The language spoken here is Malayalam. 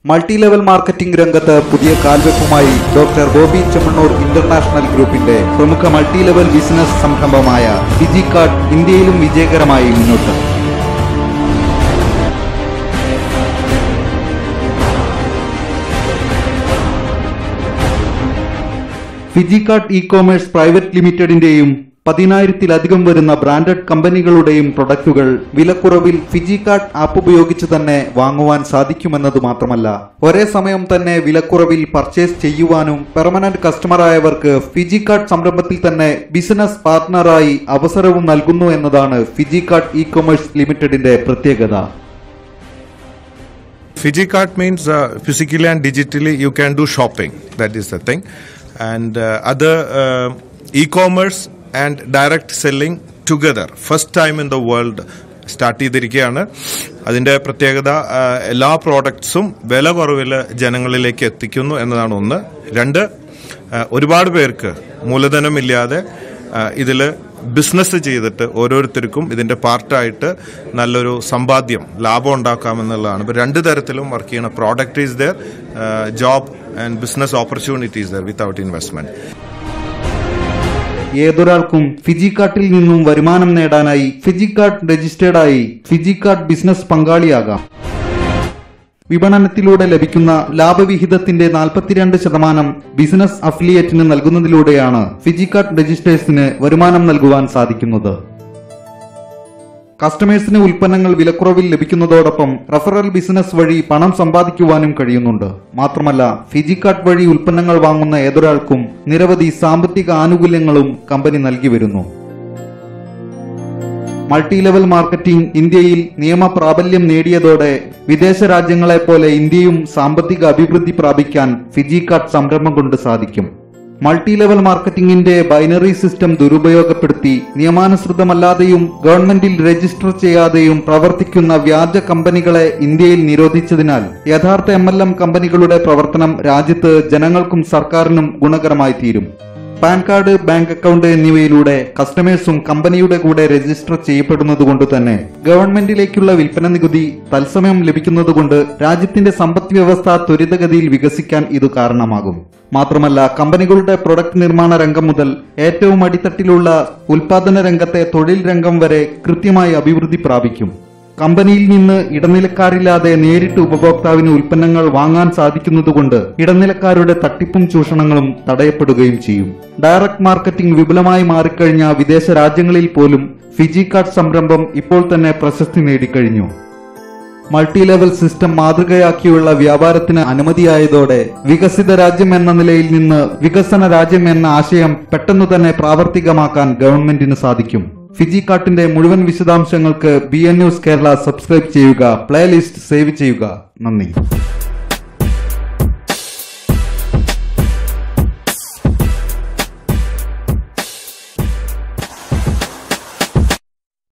മൾട്ടി ലെവൽ മാർക്കറ്റിംഗ് രംഗത്ത് പുതിയ കാൽവെപ്പുമായി ഡോക്ടർ ബോബി ചെമ്മണ്ണൂർ ഇന്റർനാഷണൽ ഗ്രൂപ്പിന്റെ പ്രമുഖ മൾട്ടി ലെവൽ ബിസിനസ് സംരംഭമായ ഫിജിക്കാർഡ് ഇന്ത്യയിലും വിജയകരമായി മുന്നോട്ട് ഫിജിക്കാർഡ് ഇ കോമേഴ്സ് പ്രൈവറ്റ് ലിമിറ്റഡിന്റെയും പതിനായിരത്തിലധികം വരുന്ന ബ്രാൻഡഡ് കമ്പനികളുടെയും പ്രൊഡക്റ്റുകൾ വിലക്കുറവിൽ ഫിജിക്കാർഡ് ആപ്പ് ഉപയോഗിച്ച് തന്നെ വാങ്ങുവാൻ സാധിക്കുമെന്നത് മാത്രമല്ല ഒരേ സമയം തന്നെ വിലക്കുറവിൽ പർച്ചേസ് ചെയ്യുവാനും പെർമനന്റ് കസ്റ്റമറായവർക്ക് ഫിജിക്കാർഡ് സംരംഭത്തിൽ തന്നെ ബിസിനസ് പാർട്ട്ണറായി അവസരവും നൽകുന്നു എന്നതാണ് ഫിജിക്കാർഡ് ഇ കൊമേഴ്സ് ലിമിറ്റഡിന്റെ പ്രത്യേകത FijiCart means uh, physically and digitally you can do shopping. That is the thing. And uh, other uh, e-commerce and direct selling together. First time in the world start ചെയ്തിരിക്കുകയാണ് അതിന്റെ പ്രത്യേകത ആ, എല്ലാ പ്രോഡക്ട്സും വില കുറവിൽ ജനങ്ങളിലേക്ക് എത്തിക്കുന്നു എന്നതാണ് ഒന്ന് രണ്ട് ആ, ഒരുപാട് പേർക്ക് മൂലധനമില്ലാതെ ഇതിൽ ബിസിനസ് ചെയ്തിട്ട് ഓരോരുത്തർക്കും ഇതിന്റെ പാർട്ടായിട്ട് നല്ലൊരു സമ്പാദ്യം ലാഭം ഉണ്ടാക്കാമെന്നുള്ളതാണ് ഇപ്പോൾ രണ്ട് തരത്തിലും വർക്ക് ചെയ്യുന്ന product is there job and business opportunities there without investment ഏതൊരാൾക്കും ഫിജിക്കാർട്ടിൽ നിന്നും വരുമാനം നേടാനായി ഫിജിക്കാർട്ട് രജിസ്റ്റേർഡായി ഫിജിക്കാർട്ട് ബിസിനസ് പങ്കാളിയാകാം വിപണനത്തിലൂടെ ലഭിക്കുന്ന ലാഭവിഹിതത്തിന്റെ നാൽപ്പത്തിരണ്ട് ശതമാനം ബിസിനസ് അഫിലിയേറ്റിന് നൽകുന്നതിലൂടെയാണ് ഫിജിക്കാർട്ട് രജിസ്റ്റേഴ്സിന് വരുമാനം നൽകുവാൻ സാധിക്കുന്നത് കസ്റ്റമേഴ്സിന് ഉൽപ്പന്നങ്ങൾ വിലക്കുറവിൽ ലഭിക്കുന്നതോടൊപ്പം റഫറൽ ബിസിനസ് വഴി പണം സമ്പാദിക്കുവാനും കഴിയുന്നുണ്ട് മാത്രമല്ല ഫിജിക്കാർട്ട് വഴി ഉൽപ്പന്നങ്ങൾ വാങ്ങുന്ന ഏതൊരാൾക്കും നിരവധി സാമ്പത്തിക ആനുകൂല്യങ്ങളും കമ്പനി നൽകി വരുന്നു മൾട്ടി ലെവൽ മാർക്കറ്റിംഗ് ഇന്ത്യയിൽ നിയമപ്രാബല്യം നേടിയതോടെ വിദേശ രാജ്യങ്ങളെ പോലെ ഇന്ത്യയും സാമ്പത്തിക അഭിവൃദ്ധി പ്രാപിക്കാൻ ഫിജിക്കാർട്ട് സംരംഭം കൊണ്ട് സാധിക്കും മൾട്ടി ലെവൽ മാർക്കറ്റിംഗിന്റെ ബൈനറി സിസ്റ്റം ദുരുപയോഗപ്പെടുത്തി നിയമാനുസൃതമല്ലാതെയും ഗവൺമെന്റിൽ രജിസ്റ്റർ ചെയ്യാതെയും പ്രവർത്തിക്കുന്ന വ്യാജ കമ്പനികളെ ഇന്ത്യയിൽ നിരോധിച്ചതിനാൽ യഥാർത്ഥ എം എൽ എം കമ്പനികളുടെ പ്രവർത്തനം രാജ്യത്ത് ജനങ്ങൾക്കും സർക്കാരിനും ഗുണകരമായി തീരും പാൻ കാർഡ് ബാങ്ക് അക്കൗണ്ട് എന്നിവയിലൂടെ കസ്റ്റമേഴ്സും കമ്പനിയുടെ കൂടെ രജിസ്റ്റർ ചെയ്യപ്പെടുന്നതുകൊണ്ട് തന്നെ ഗവൺമെന്റിലേക്കുള്ള വിൽപ്പന നികുതി തത്സമയം ലഭിക്കുന്നതുകൊണ്ട് രാജ്യത്തിന്റെ സമ്പദ് വ്യവസ്ഥ ത്വരിതഗതിയിൽ വികസിക്കാൻ ഇത് കാരണമാകും മാത്രമല്ല കമ്പനികളുടെ പ്രൊഡക്റ്റ് നിർമ്മാണ രംഗം മുതൽ ഏറ്റവും അടിത്തട്ടിലുള്ള ഉൽപാദന രംഗത്തെ തൊഴിൽ രംഗം വരെ കൃത്യമായി അഭിവൃദ്ധി പ്രാപിക്കും കമ്പനിയിൽ നിന്ന് ഇടനിലക്കാരില്ലാതെ നേരിട്ട് ഉപഭോക്താവിന് ഉൽപ്പന്നങ്ങൾ വാങ്ങാൻ സാധിക്കുന്നതുകൊണ്ട് ഇടനിലക്കാരുടെ തട്ടിപ്പും ചൂഷണങ്ങളും തടയപ്പെടുകയും ചെയ്യും ഡയറക്ട് മാർക്കറ്റിംഗ് വിപുലമായി മാറിക്കഴിഞ്ഞ വിദേശ രാജ്യങ്ങളിൽ പോലും ഫിജിക്കാർഡ് സംരംഭം ഇപ്പോൾ തന്നെ പ്രശസ്തി നേടിക്കഴിഞ്ഞു മൾട്ടി ലെവൽ സിസ്റ്റം മാതൃകയാക്കിയുള്ള വ്യാപാരത്തിന് അനുമതിയായതോടെ വികസിത രാജ്യം എന്ന നിലയിൽ നിന്ന് വികസന രാജ്യം എന്ന ആശയം പെട്ടെന്ന് തന്നെ പ്രാവർത്തികമാക്കാൻ ഗവൺമെന്റിന് സാധിക്കും ഫിജിക്കാർട്ടിന്റെ മുഴുവൻ വിശദാംശങ്ങൾക്ക് B N news Kerala subscribe ചെയ്യുക പ്ലേലിസ്റ്റ് സേവ് ചെയ്യുക നന്ദി